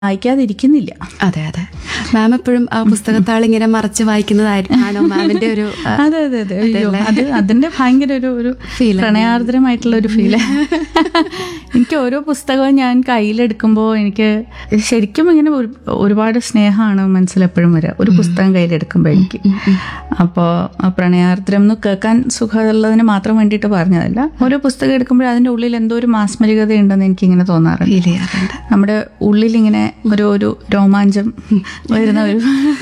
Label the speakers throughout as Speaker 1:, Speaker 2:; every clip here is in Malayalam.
Speaker 1: വായിക്കാതിരിക്കുന്നില്ല
Speaker 2: അതെ അതെ മാം എപ്പോഴും ആ പുസ്തകത്താൾ ഇങ്ങനെ മറച്ച് വായിക്കുന്നതായിരിക്കാണോ മാമിന്റെ ഒരു ആ,
Speaker 1: അതെ അതെ അതെ അയ്യോ അത് അതിന്റെ ഭയങ്കര ഒരു ഒരു
Speaker 2: Feel ആണ്.
Speaker 1: പ്രണയാർദ്രമായിട്ടുള്ള ഒരു ഫീല് എനിക്ക് ഓരോ പുസ്തകവും ഞാൻ കയ്യിലെടുക്കുമ്പോൾ എനിക്ക് ശരിക്കും ഇങ്ങനെ ഒരു- ഒരുപാട് സ്നേഹമാണ് മനസ്സിലെപ്പോഴും വരിക ഒരു പുസ്തകം കയ്യിലെടുക്കുമ്പോൾ എനിക്ക് അപ്പോൾ പ്രണയാർദ്രം എന്ന് കേൾക്കാൻ സുഖമുള്ളതിന് മാത്രം വേണ്ടിയിട്ട് പറഞ്ഞതല്ല ഓരോ പുസ്തകം എടുക്കുമ്പോൾ അതിൻ്റെ ഉള്ളിൽ എന്തോ ഒരു മാസ്മരികത ഉണ്ടെന്ന് എനിക്കിങ്ങനെ തോന്നാറുണ്ട്
Speaker 2: ഫീൽ ചെയ്യാറുണ്ട്
Speaker 1: നമ്മുടെ ഉള്ളിലിങ്ങനെ ഒരു ഒരു രോമാഞ്ചം വരുന്ന ഒരു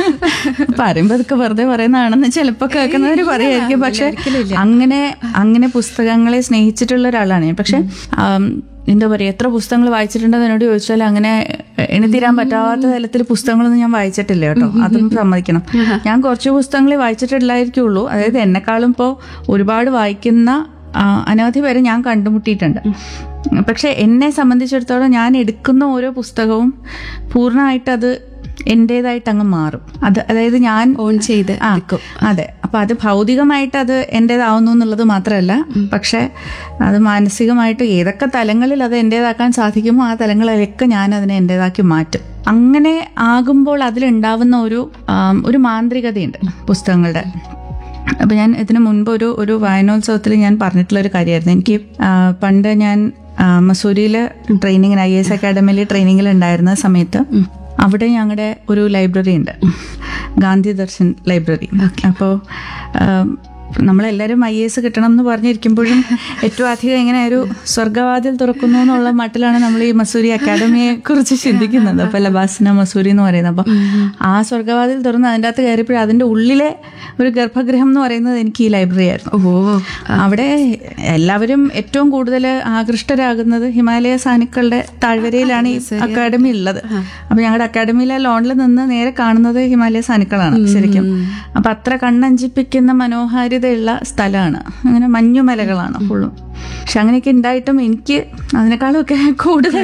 Speaker 1: പറയുമ്പോൾ അതൊക്കെ വെറുതെ പറയുന്നതാണെന്ന് ചിലപ്പോൾ കേൾക്കുന്നവർ പറയായിരിക്കും പക്ഷെ അങ്ങനെ അങ്ങനെ പുസ്തകങ്ങളെ സ്നേഹിച്ചിട്ടുള്ള ഒരാളാണ് ഞാൻ പക്ഷെ ആം, എന്താ പറയുക എത്ര പുസ്തകങ്ങൾ വായിച്ചിട്ടുണ്ടെന്ന് എന്നോട് ചോദിച്ചാൽ അങ്ങനെ എണ്ണിത്തീരാൻ പറ്റാത്ത തലത്തിൽ പുസ്തകങ്ങളൊന്നും ഞാൻ വായിച്ചിട്ടില്ല കേട്ടോ അതും സമ്മതിക്കണം ഞാൻ കുറച്ച് പുസ്തകങ്ങളെ വായിച്ചിട്ടില്ലായിരിക്കുള്ളൂ അതായത് എന്നെക്കാളും ഇപ്പോൾ ഒരുപാട് വായിക്കുന്ന ആ, അനവധി പേരെ ഞാൻ കണ്ടുമുട്ടിയിട്ടുണ്ട് പക്ഷെ എന്നെ സംബന്ധിച്ചിടത്തോളം ഞാൻ എടുക്കുന്ന ഓരോ പുസ്തകവും പൂർണ്ണമായിട്ട് അത് എൻ്റേതായിട്ട് അങ്ങ് മാറും അത് അതായത് ഞാൻ
Speaker 2: ഓൺ ചെയ്ത്
Speaker 1: ആ അതെ അപ്പൊ അത് ഭൗതികമായിട്ട് അത് എൻ്റേതാവുന്നു എന്നുള്ളത് മാത്രമല്ല പക്ഷെ അത് മാനസികമായിട്ട് ഏതൊക്കെ തലങ്ങളിൽ അത് എൻ്റേതാക്കാൻ സാധിക്കുമോ ആ തലങ്ങളിലൊക്കെ ഞാൻ അതിനെ എൻ്റേതാക്കി മാറ്റും അങ്ങനെ ആകുമ്പോൾ അതിലുണ്ടാവുന്ന ഒരു ആം, ഒരു മാന്ത്രികതയുണ്ട് പുസ്തകങ്ങളുടെ അപ്പം ഞാൻ ഇതിനു മുൻപ് ഒരു ഒരു വായനോത്സവത്തിൽ ഞാൻ പറഞ്ഞിട്ടുള്ള ഒരു കാര്യമായിരുന്നു എനിക്ക് ആ, പണ്ട് ഞാൻ മസൂരിയിൽ ട്രെയിനിങ്ങിന് ഐ എസ് അക്കാഡമിയിൽ ട്രെയിനിങ്ങിൽ ഉണ്ടായിരുന്ന സമയത്ത് അവിടെ ഞങ്ങളുടെ ഒരു ലൈബ്രറി ഉണ്ട് ഗാന്ധി ദർശൻ ലൈബ്രറി അപ്പോൾ നമ്മളെല്ലാവരും ഐ എസ് കിട്ടണം എന്ന് പറഞ്ഞിരിക്കുമ്പോഴും ഏറ്റവും അധികം ഇങ്ങനെ ഒരു സ്വർഗവാതിൽ തുറക്കുന്നു എന്നുള്ള മട്ടിലാണ് നമ്മൾ ഈ മസൂരി അക്കാഡമിയെ കുറിച്ച് ചിന്തിക്കുന്നത് അപ്പോൾ ലബാസിന മസൂരി എന്ന് പറയുന്നത് അപ്പോൾ ആ സ്വർഗവാതിൽ തുറന്ന് അതിൻ്റെ അകത്ത് കയറിയപ്പോഴും അതിൻ്റെ ഉള്ളിലെ ഒരു ഗർഭഗൃഹം എന്ന് പറയുന്നത് എനിക്ക് ഈ ലൈബ്രറി ആയിരുന്നു
Speaker 2: ഓ
Speaker 1: അവിടെ എല്ലാവരും ഏറ്റവും കൂടുതൽ ആകൃഷ്ടരാകുന്നത് ഹിമാലയ സാനുക്കളുടെ താഴ്വരയിലാണ് ഈ അക്കാഡമി ഉള്ളത് അപ്പൊ ഞങ്ങളുടെ അക്കാഡമിയിലെ ലോണിൽ നിന്ന് നേരെ കാണുന്നത് ഹിമാലയ സാനുക്കളാണ് ശരിക്കും അപ്പൊ അത്ര കണ്ണഞ്ചിപ്പിക്കുന്ന മനോഹാരിതയുള്ള സ്ഥലമാണ് അങ്ങനെ മഞ്ഞുമലകളാണ് ഫുള്ളും പക്ഷെ അങ്ങനെയൊക്കെ ഉണ്ടായിട്ടും എനിക്ക് അതിനേക്കാളും ഒക്കെ കൂടുതൽ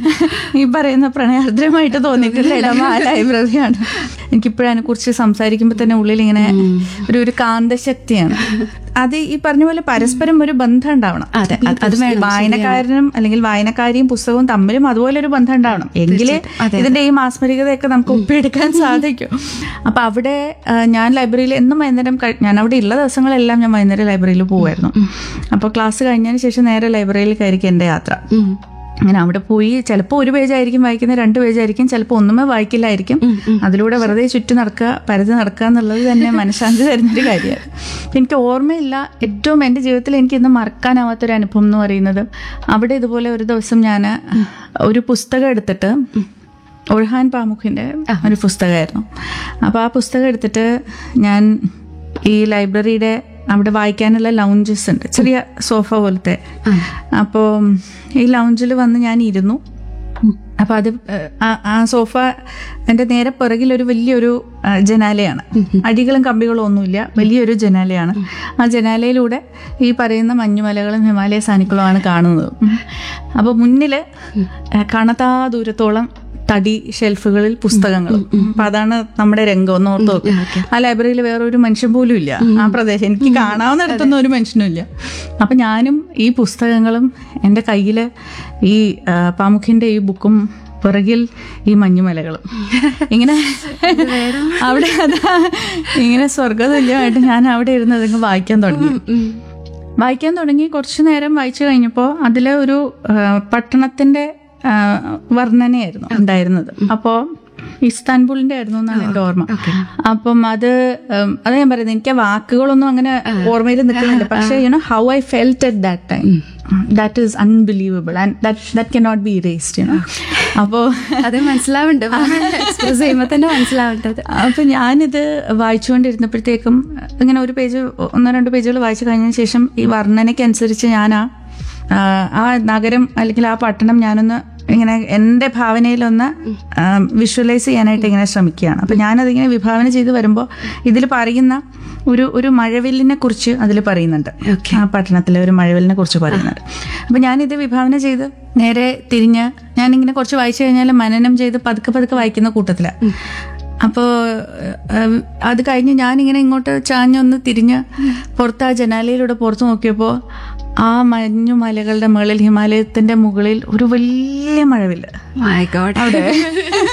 Speaker 1: ഈ പറയുന്ന പ്രണയാർദ്രമായിട്ട് തോന്നിയിട്ടുള്ള ഇടം ആ ലൈബ്രറിയാണ് എനിക്കിപ്പോഴും അതിനെ കുറിച്ച് സംസാരിക്കുമ്പോൾ തന്നെ ഉള്ളിൽ ഇങ്ങനെ ഒരു ഒരു കാന്തശക്തിയാണ് അത് ഈ പറഞ്ഞ പോലെ പരസ്പരം ഒരു ബന്ധം ഉണ്ടാവണം
Speaker 2: അതെ, അത്
Speaker 1: അത് വേണം. വായനക്കാരനും അല്ലെങ്കിൽ വായനക്കാരിയും പുസ്തകവും തമ്മിലും അതുപോലെ ഒരു ബന്ധം ഉണ്ടാവണം എങ്കിലേ ഇതിന്റെ ഈ മാസ്മരികതയൊക്കെ നമുക്ക് ഒപ്പിയെടുക്കാൻ സാധിക്കും അപ്പൊ അവിടെ ആ, ഞാൻ ലൈബ്രറിയിൽ എന്നും വൈകുന്നേരം കഴി- ഞാൻ അവിടെ ഉള്ള ദിവസങ്ങളെല്ലാം ഞാൻ വൈകുന്നേരം ലൈബ്രറിയിൽ പോകുമായിരുന്നു അപ്പോൾ ക്ലാസ് കഴിഞ്ഞതിന് ശേഷം നേരെ ലൈബ്രറിയിൽ കയറിക്കും എൻ്റെ യാത്ര അങ്ങനെ അവിടെ പോയി ചിലപ്പോൾ ഒരു പേജ് ആയിരിക്കും വായിക്കുന്നത് രണ്ട് പേജ് ആയിരിക്കും ചിലപ്പോൾ ഒന്നുമേ വായിക്കില്ലായിരിക്കും അതിലൂടെ വെറുതെ ചുറ്റി നടക്കുക പരതി നടക്കുക എന്നുള്ളത് തന്നെ മനഃശാന്തി തരുന്നൊരു കാര്യമാണ് എനിക്ക് ഓർമ്മയില്ല ഏറ്റവും എൻ്റെ ജീവിതത്തിൽ എനിക്ക് ഇന്ന് മറക്കാനാവാത്തൊരു അനുഭവം എന്ന് പറയുന്നത് അവിടെ ഇതുപോലെ ഒരു ദിവസം ഞാൻ ഒരു പുസ്തകം എടുത്തിട്ട് ഒഴ്ഹാൻ പാമുഖിൻ്റെ ഒരു പുസ്തകമായിരുന്നു അപ്പോൾ ആ പുസ്തകം എടുത്തിട്ട് ഞാൻ ഈ ലൈബ്രറിയുടെ അവിടെ വായിക്കാനുള്ള ലൗഞ്ചസ് ഉണ്ട് ചെറിയ സോഫ പോലത്തെ അപ്പോൾ ഈ ലൗഞ്ചിൽ വന്ന് ഞാൻ ഇരുന്നു അപ്പോൾ അത് ആ- ആ സോഫ എൻ്റെ നേരെ പിറകിൽ ഒരു വലിയൊരു ആ, ജനാലയാണ് അടികളും കമ്പികളും ഒന്നുമില്ല വലിയൊരു ജനാലയാണ് ആ ജനാലയിലൂടെ ഈ പറയുന്ന മഞ്ഞുമലകളും ഹിമാലയ സാനുക്കളുമാണ് കാണുന്നത് അപ്പോൾ മുന്നിൽ കാണാത്താ ദൂരത്തോളം തടി ഷെൽഫുകളിൽ പുസ്തകങ്ങളും അപ്പൊ അതാണ് നമ്മുടെ രംഗം ഒന്ന് ഓർത്ത് നോക്ക് ആ ലൈബ്രറിയിൽ വേറെ ഒരു മനുഷ്യൻ പോലും ഇല്ല ആ പ്രദേശം എനിക്ക് കാണാവുന്നിടത്തൊന്നും ഒരു മനുഷ്യനും ഇല്ല അപ്പൊ ഞാനും ഈ പുസ്തകങ്ങളും എൻ്റെ കയ്യിൽ ഈ ആ, പാമുഖിന്റെ ഈ ബുക്കും പിറകിൽ ഈ മഞ്ഞുമലകളും ഇങ്ങനെ അവിടെ അതാ ഇങ്ങനെ സ്വർഗതുല്യമായിട്ട് ഞാൻ അവിടെ ഇരുന്ന് അതങ്ങ് വായിക്കാൻ തുടങ്ങി വായിക്കാൻ തുടങ്ങി കുറച്ചു നേരം വായിച്ചു കഴിഞ്ഞപ്പോൾ അതിലെ ഒരു ആ, പട്ടണത്തിന്റെ ആ, വർണ്ണനയായിരുന്നു ഉണ്ടായിരുന്നത് അപ്പോൾ ഇസ്താൻബുളിന്റെ ആയിരുന്നു എന്നാണ് എൻ്റെ ഓർമ്മ അപ്പം അത് ഉം, അത് ഞാൻ പറയുന്നത് എനിക്ക് ആ വാക്കുകളൊന്നും അങ്ങനെ ഓർമ്മയിൽ നിൽക്കുന്നില്ല പക്ഷേ you know how I felt at that time that is unbelievable and that that can not be erased you know അപ്പോൾ
Speaker 2: അത് മനസ്സിലാവുന്നുണ്ട് എക്സ്പ്രസ് ചെയ്യുമ്പോൾ തന്നെ മനസ്സിലാവേണ്ടത്
Speaker 1: അപ്പൊ ഞാനിത് വായിച്ചുകൊണ്ടിരുന്നപ്പോഴത്തേക്കും ഇങ്ങനെ ഒരു പേജ് ഒന്നോ രണ്ടോ പേജുകൾ വായിച്ചു കഴിഞ്ഞതിന് ശേഷം ഈ വർണ്ണനയ്ക്കനുസരിച്ച് ഞാൻ ആ ആ, ആ നഗരം അല്ലെങ്കിൽ ആ പട്ടണം ഞാനൊന്ന് ഇങ്ങനെ എൻ്റെ ഭാവനയിലൊന്ന് വിഷ്വലൈസ് ചെയ്യാനായിട്ട് ഇങ്ങനെ ശ്രമിക്കുകയാണ് അപ്പം ഞാനതിങ്ങനെ വിഭാവന ചെയ്ത് വരുമ്പോൾ ഇതിൽ പറയുന്ന ഒരു ഒരു മഴവില്ലിനെ കുറിച്ച് അതിൽ പറയുന്നുണ്ട് ആ പട്ടണത്തിലെ ഒരു മഴവില്ലിനെ കുറിച്ച് പറയുന്നുണ്ട് അപ്പം ഞാനിത് വിഭാവന ചെയ്ത് നേരെ തിരിഞ്ഞ് ഞാനിങ്ങനെ കുറച്ച് വായിച്ചു കഴിഞ്ഞാൽ മനനം ചെയ്ത് പതുക്കെ പതുക്കെ വായിക്കുന്ന കൂട്ടത്തിലാണ് അപ്പോൾ അത് കഴിഞ്ഞ് ഞാനിങ്ങനെ ഇങ്ങോട്ട് ചാഞ്ഞൊന്ന് തിരിഞ്ഞ് പുറത്ത് ആ ജനാലയിലൂടെ പുറത്ത് നോക്കിയപ്പോൾ ആ മഞ്ഞു മലകളുടെ മുകളിൽ ഹിമാലയത്തിന്റെ മുകളിൽ ഒരു വലിയ മഴവില്ല
Speaker 2: മൈ ഗോഡ്